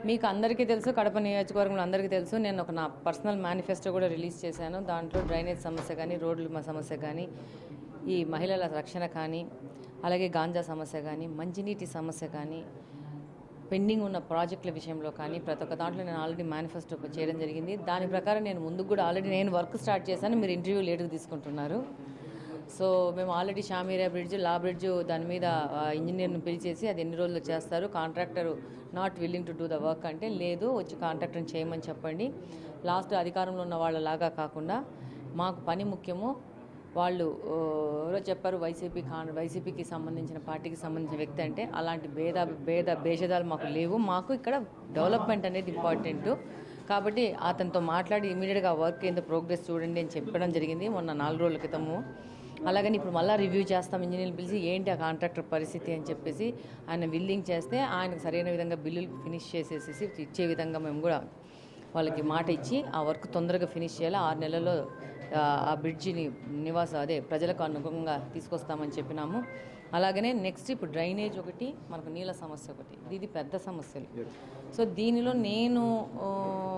మీకు అందరికీ తెలుసు కడప నియోజకవర్గంలో అందరికీ తెలుసు నేను ఒక నా పర్సనల్ మేనిఫెస్టో కూడా రిలీజ్ చేశాను దాంట్లో డ్రైనేజ్ సమస్య కానీ రోడ్ల మ- సమస్య కానీ ఈ మహిళల రక్షణ కానీ అలాగే గాంజా సమస్య కానీ మంచినీటి సమస్య కానీ పెండింగ్ ఉన్న ప్రాజెక్టుల విషయంలో కానీ ప్రతి ఒక్క దాంట్లో నేను ఆల్రెడీ మేనిఫెస్టో చేయడం జరిగింది దాని ప్రకారం నేను ముందుకు కూడా ఆల్రెడీ నేను వర్క్ స్టార్ట్ చేశాను మీరు ఇంటర్వ్యూ లేటుగా తీసుకుంటున్నారు సో మేము ఆల్రెడీ షామీరియా బ్రిడ్జ్ లా బ్రిడ్జ్ దాని మీద ఆ, ఇంజనీర్ని పిలిచేసి అది ఎన్ని రోజులు చేస్తారు contractor not willing to do the work అంటే లేదు వచ్చి కాంట్రాక్టర్ని చేయమని చెప్పండి లాస్ట్ అధికారంలో ఉన్న వాళ్ళలాగా కాకుండా మాకు పని ముఖ్యము వాళ్ళు ఆ, ఎవరో చెప్పారు వైసీపీ కాన్ వైసీపీకి సంబంధించిన పార్టీకి సంబంధించిన వ్యక్తి అంటే అలాంటి భేద భేద భేషజాలు మాకు లేవు మాకు ఇక్కడ డెవలప్మెంట్ అనేది ఇంపార్టెంట్ కాబట్టి అతనితో మాట్లాడి ఇమీడియట్గా వర్క్ ఏందో ప్రోగ్రెస్ చూడండి అని చెప్పడం జరిగింది మొన్న నాలుగు రోజుల క్రితము అలాగని ఇప్పుడు మళ్ళీ రివ్యూ చేస్తాం ఇంజనీర్లు పిలిచి ఏంటి ఆ కాంట్రాక్టర్ పరిస్థితి అని చెప్పేసి ఆయన విల్లింగ్ చేస్తే ఆయనకు సరైన విధంగా బిల్లులు ఫినిష్ చేసేసేసి ఇచ్చే విధంగా మేము కూడా వాళ్ళకి మాట ఇచ్చి ఆ వర్క్ తొందరగా ఫినిష్ చేయాలి ఆరు నెలల్లో ఆ, ఆ బ్రిడ్జిని నివాస అదే ప్రజలకు అనుగుణంగా తీసుకొస్తామని చెప్పినాము అలాగనే నెక్స్ట్ ఇప్పుడు డ్రైనేజ్ ఒకటి మనకు నీళ్ళ సమస్య ఒకటి ఇది పెద్ద సమస్యలు సో దీనిలో నేను ఆ,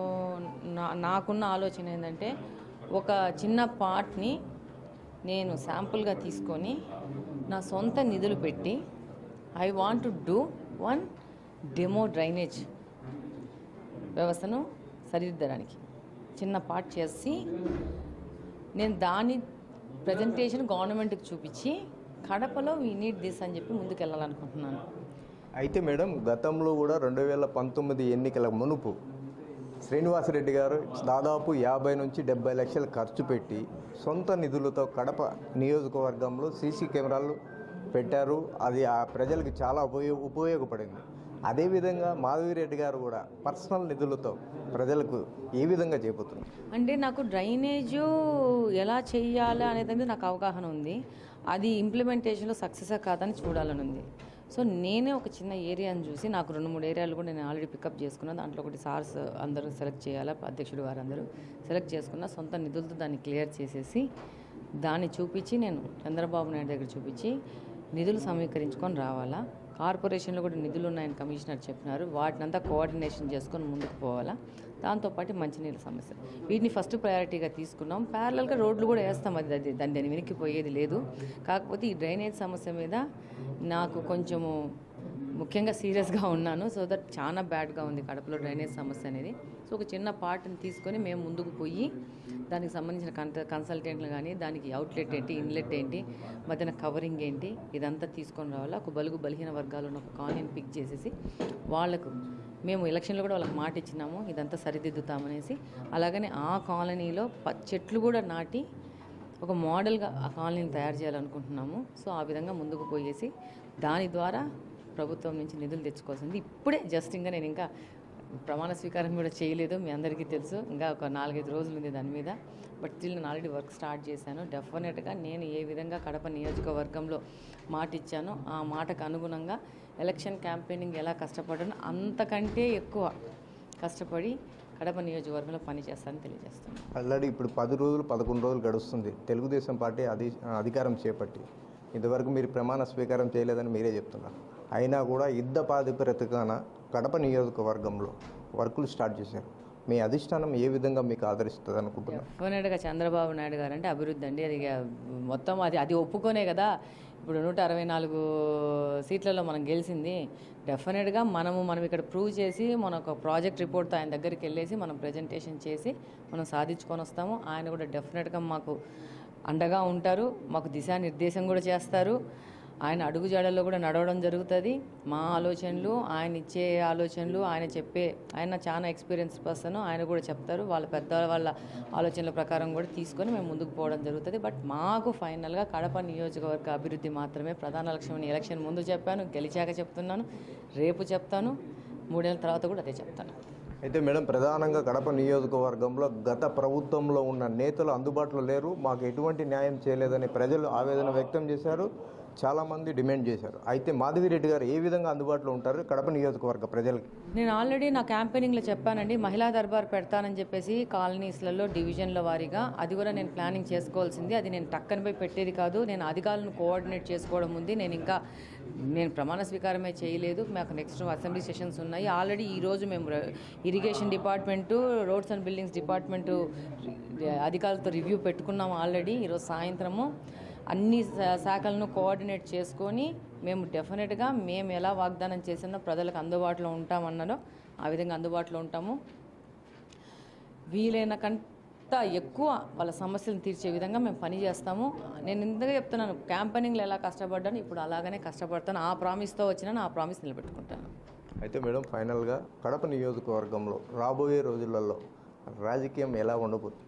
నా- నాకున్న ఆలోచన ఏంటంటే ఒక చిన్న పార్ట్ని నేను శాంపుల్గా తీసుకొని నా సొంత నిధులు పెట్టి I want to do one demo drainage వ్యవస్థను సరిదిద్దడానికి చిన్న పార్ట్ చేసి నేను దాని ప్రజెంటేషన్ గవర్నమెంట్కి చూపించి కడపలో వీ నీడ్ దిస్ అని చెప్పి ముందుకు వెళ్ళాలనుకుంటున్నాను అయితే మేడం గతంలో కూడా రెండు వేల పంతొమ్మిది ఎన్నికల మునుపు శ్రీనివాసరెడ్డి గారు దాదాపు యాభై నుంచి డెబ్బై లక్షలు ఖర్చు పెట్టి సొంత నిధులతో కడప నియోజకవర్గంలో సీసీ కెమెరాలు పెట్టారు అది ఆ ప్రజలకు చాలా ఉపయోగ ఉపయోగపడింది అదేవిధంగా మాధవిరెడ్డి గారు కూడా పర్సనల్ నిధులతో ప్రజలకు ఏ విధంగా చేపుతున్నారు అంటే నాకు డ్రైనేజు ఎలా చేయాలి అనే దాని మీద నాకు అవగాహన ఉంది అది ఇంప్లిమెంటేషన్లో సక్సెస్ కాదని చూడాలని ఉంది సో నేనే ఒక చిన్న ఏరియాని చూసి నాకు రెండు మూడు ఏరియాలు కూడా నేను ఆల్రెడీ పికప్ చేసుకున్నాను దాంట్లో ఒకటి సార్స్ అందరూ సెలెక్ట్ చేయాలా అధ్యక్షుడు గారు అందరూ సెలెక్ట్ చేసుకున్న సొంత నిధులతో దాన్ని క్లియర్ చేసేసి దాన్ని చూపించి నేను చంద్రబాబు నాయుడు దగ్గర చూపించి నిధులు సమీకరించుకొని రావాలా కార్పొరేషన్లో కూడా నిధులు ఉన్నాయని కమిషనర్ చెప్పినారు వాటినంతా కోఆర్డినేషన్ చేసుకొని ముందుకు పోవాలా దాంతోపాటు మంచినీళ్ళ సమస్య వీటిని ఫస్ట్ ప్రయారిటీగా తీసుకున్నాం ప్యారలల్గా రోడ్లు కూడా వేస్తాం అది అది దాన్ని దాన్ని వెనక్కి పోయేది లేదు కాకపోతే ఈ డ్రైనేజ్ సమస్య మీద నాకు కొంచెము ముఖ్యంగా సీరియస్గా ఉన్నాను సో దట్ చాలా బ్యాడ్గా ఉంది కడపలో డ్రైనేజ్ సమస్య అనేది సో ఒక చిన్న పార్ట్ని తీసుకొని మేము ముందుకు పోయి దానికి సంబంధించిన కన్ కన్సల్టెంట్లు కానీ దానికి అవుట్లెట్ ఏంటి ఇన్లెట్ ఏంటి మధ్యన కవరింగ్ ఏంటి ఇదంతా తీసుకొని రావాలా ఒక బలుగు బలహీన వర్గాలు ఉన్న ఒక కాలనీని పిక్ చేసేసి వాళ్లకు మేము ఎలక్షన్లో కూడా వాళ్ళకి మాట ఇచ్చినాము ఇదంతా సరిదిద్దుతామనేసి అలాగనే ఆ కాలనీలో ప చెట్లు కూడా నాటి ఒక మోడల్గా ఆ కాలనీని తయారు చేయాలనుకుంటున్నాము సో ఆ విధంగా ముందుకు పోయేసి దాని ద్వారా ప్రభుత్వం నుంచి నిధులు తెచ్చుకోవాల్సింది ఇప్పుడే జస్ట్ ఇంకా నేను ఇంకా ప్రమాణ స్వీకారం కూడా చేయలేదు మీ అందరికీ తెలుసు ఇంకా ఒక నాలుగైదు రోజులు ఉంది దాని మీద బట్ స్టిల్ నేను ఆల్రెడీ వర్క్ స్టార్ట్ చేశాను డెఫినెట్గా నేను ఏ విధంగా కడప నియోజకవర్గంలో మాట ఇచ్చానో ఆ మాటకు అనుగుణంగా ఎలక్షన్ క్యాంపెయినింగ్ ఎలా కష్టపడ్డానో అంతకంటే ఎక్కువ కష్టపడి కడప నియోజకవర్గంలో పనిచేస్తానని తెలియజేస్తాను ఆల్రెడీ ఇప్పుడు పది రోజులు పదకొండు రోజులు గడుస్తుంది తెలుగుదేశం పార్టీ అధి అధికారం చేపట్టి ఇంతవరకు మీరు ప్రమాణ స్వీకారం చేయలేదని మీరే చెప్తున్నారు అయినా కూడా యుద్ధ ప్రాతిపదికన కడప నియోజకవర్గంలో వర్కులు స్టార్ట్ చేశారు మీ అధిష్టానం ఏ విధంగా మీకు ఆదరిస్తుంది అనుకుంటున్నారు డెఫినెట్గా చంద్రబాబు నాయుడు గారు అంటే అభివృద్ధి అండి అది ఇక మొత్తం అది అది ఒప్పుకోనే కదా ఇప్పుడు నూట అరవై నాలుగు సీట్లలో మనం గెలిచింది డెఫినెట్గా మనము మనం ఇక్కడ ప్రూవ్ చేసి మన ఒక ప్రాజెక్ట్ రిపోర్ట్తో ఆయన దగ్గరికి వెళ్ళేసి మనం ప్రజెంటేషన్ చేసి మనం సాధించుకొని వస్తాము ఆయన కూడా డెఫినెట్గా మాకు అండగా ఉంటారు మాకు దిశానిర్దేశం కూడా చేస్తారు ఆయన అడుగుజాడల్లో కూడా నడవడం జరుగుతుంది మా ఆలోచనలు ఆయన ఇచ్చే ఆలోచనలు ఆయన చెప్పే ఆయన చాలా ఎక్స్పీరియన్స్ పర్సన్ ఆయన కూడా చెప్తారు వాళ్ళ పెద్ద వాళ్ళ ఆలోచనల ప్రకారం కూడా తీసుకొని మేము ముందుకు పోవడం జరుగుతుంది బట్ మాకు ఫైనల్గా కడప నియోజకవర్గ అభివృద్ధి మాత్రమే ప్రధాన లక్ష్యం అని ఎలక్షన్ ముందు చెప్పాను గెలిచాక చెప్తున్నాను రేపు చెప్తాను మూడేళ్ళ తర్వాత కూడా అదే చెప్తాను అయితే మేడం ప్రధానంగా కడప నియోజకవర్గంలో గత ప్రభుత్వంలో ఉన్న నేతలు అందుబాటులో లేరు మాకు ఎటువంటి న్యాయం చేయలేదని ప్రజలు ఆవేదన వ్యక్తం చేశారు చాలామంది డిమాండ్ చేశారు అయితే మాధవిరెడ్డి గారు ఏ విధంగా అందుబాటులో ఉంటారు కడప నియోజకవర్గ ప్రజలకి నేను ఆల్రెడీ నా క్యాంపెయినింగ్లో చెప్పానండి మహిళా దర్బార్ పెడతానని చెప్పేసి కాలనీస్లలో డివిజన్ల వారీగా అది కూడా నేను ప్లానింగ్ చేసుకోవాల్సింది అది నేను టక్కన పోయి పెట్టేది కాదు నేను అధికారులను కోఆర్డినేట్ చేసుకోవడం ఉంది నేను ఇంకా నేను ప్రమాణ స్వీకారమే చేయలేదు మాకు నెక్స్ట్ అసెంబ్లీ సెషన్స్ ఉన్నాయి ఆల్రెడీ ఈరోజు మేము ర- irrigation department roads and buildings department అధికారులతో రివ్యూ పెట్టుకున్నాము ఆల్రెడీ ఈరోజు సాయంత్రము అన్ని శా- శాఖలను కోఆర్డినేట్ చేసుకొని మేము డెఫినెట్గా మేము ఎలా వాగ్దానం చేసినా ప్రజలకు అందుబాటులో ఉంటామన్నారో ఆ విధంగా అందుబాటులో ఉంటాము వీలైన కంట ఎక్కువ వాళ్ళ సమస్యలను తీర్చే విధంగా మేము పని చేస్తాము నేను ఇంతగా చెప్తున్నాను క్యాంపెయినింగ్లో ఎలా కష్టపడ్డాను ఇప్పుడు అలాగనే కష్టపడతాను ఆ ప్రామిస్తో వచ్చినా ఆ ప్రామిస్ నిలబెట్టుకుంటాను అయితే మేడం ఫైనల్గా కడప నియోజకవర్గంలో రాబోయే రోజులలో రాజకీయం ఎలా ఉండబోతుంది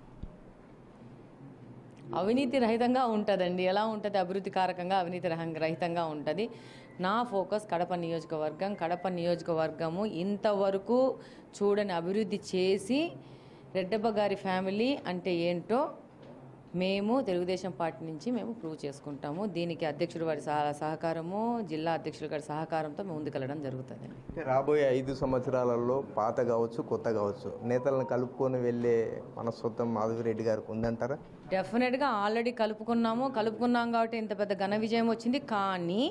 అవినీతి రహితంగా ఉంటుందండి ఎలా ఉంటుంది అభివృద్ధి కారకంగా అవినీతి రహం- రహితంగా ఉంటుంది నా ఫోకస్ కడప నియోజకవర్గం కడప నియోజకవర్గము ఇంతవరకు చూడని అభివృద్ధి చేసి రెడ్డప్ప గారి ఫ్యామిలీ అంటే ఏంటో మేము తెలుగుదేశం పార్టీ నుంచి మేము ప్రూవ్ చేసుకుంటాము దీనికి అధ్యక్షుడు వారి సహ- సహకారము జిల్లా అధ్యక్షుల గారి సహకారంతో మేము ముందుకెళ్ళడం జరుగుతుంది అంటే రాబోయే ఐదు సంవత్సరాలలో పాత కావచ్చు కొత్త కావచ్చు నేతలను కలుపుకొని వెళ్ళే మనస్తత్వం మాధవిరెడ్డి గారికి ఉందంటారా డెఫినెట్గా ఆల్రెడీ కలుపుకున్నాము కలుపుకున్నాం కాబట్టి ఇంత పెద్ద ఘన విజయం వచ్చింది కానీ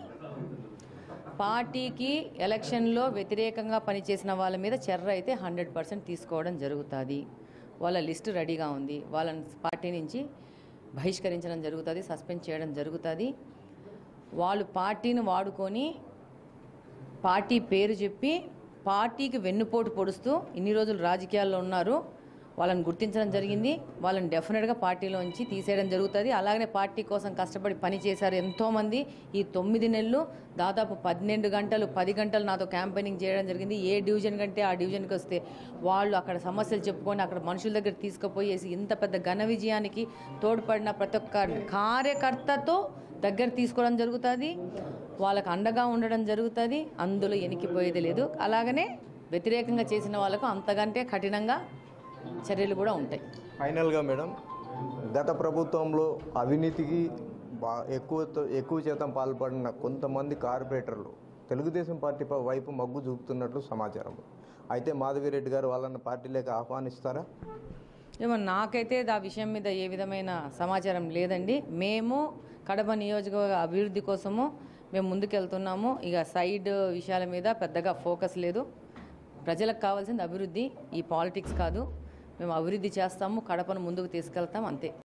పార్టీకి ఎలక్షన్లో వ్యతిరేకంగా పనిచేసిన వాళ్ళ మీద చర్ర అయితే హండ్రెడ్ పర్సెంట్ తీసుకోవడం జరుగుతుంది వాళ్ళ లిస్టు రెడీగా ఉంది వాళ్ళని పార్టీ నుంచి బహిష్కరించడం జరుగుతుంది సస్పెండ్ చేయడం జరుగుతుంది వాళ్ళు పార్టీని వాడుకొని పార్టీ పేరు చెప్పి పార్టీకి వెన్నుపోటు పొడుస్తూ ఇన్ని రోజులు రాజకీయాల్లో ఉన్నారు వాళ్ళని గుర్తించడం జరిగింది వాళ్ళని డెఫినెట్గా పార్టీలోంచి తీసేయడం జరుగుతుంది అలాగనే పార్టీ కోసం కష్టపడి పని చేశారు ఎంతోమంది ఈ తొమ్మిది నెలలు దాదాపు పన్నెండు గంటలు పది గంటలు నాతో క్యాంపెయినింగ్ చేయడం జరిగింది ఏ డివిజన్ కంటే ఆ డివిజన్కి వస్తే వాళ్ళు అక్కడ సమస్యలు చెప్పుకొని అక్కడ మనుషుల దగ్గర తీసుకుపోయేసి ఇంత పెద్ద ఘన విజయానికి తోడ్పడిన ప్రతి ఒక్క కార్యకర్తతో దగ్గర తీసుకోవడం జరుగుతుంది వాళ్ళకు అండగా ఉండడం జరుగుతుంది అందులో ఎనికిపోయేది లేదు అలాగనే వ్యతిరేకంగా చేసిన వాళ్ళకు అంతకంటే కఠినంగా చర్యలు కూడా ఉంటాయి ఫైనల్గా మేడం గత ప్రభుత్వంలో అవినీతికి బా ఎక్కువ ఎక్కువ శాతం పాల్పడిన కొంతమంది కార్పొరేటర్లు తెలుగుదేశం పార్టీ ప- వైపు మగ్గు చూపుతున్నట్లు సమాచారం అయితే మాధవిరెడ్డి గారు వాళ్ళని పార్టీలోకి ఆహ్వానిస్తారా ఏమో నాకైతే ఆ విషయం మీద ఏ విధమైన సమాచారం లేదండి మేము కడప నియోజకవర్గ అభివృద్ధి కోసము మేము ముందుకెళ్తున్నాము ఇక సైడ్ విషయాల మీద పెద్దగా ఫోకస్ లేదు ప్రజలకు కావాల్సింది అభివృద్ధి ఈ పాలిటిక్స్ కాదు మేము అభివృద్ధి చేస్తాము కడపను ముందుకు తీసుకెళ్తాం అంతే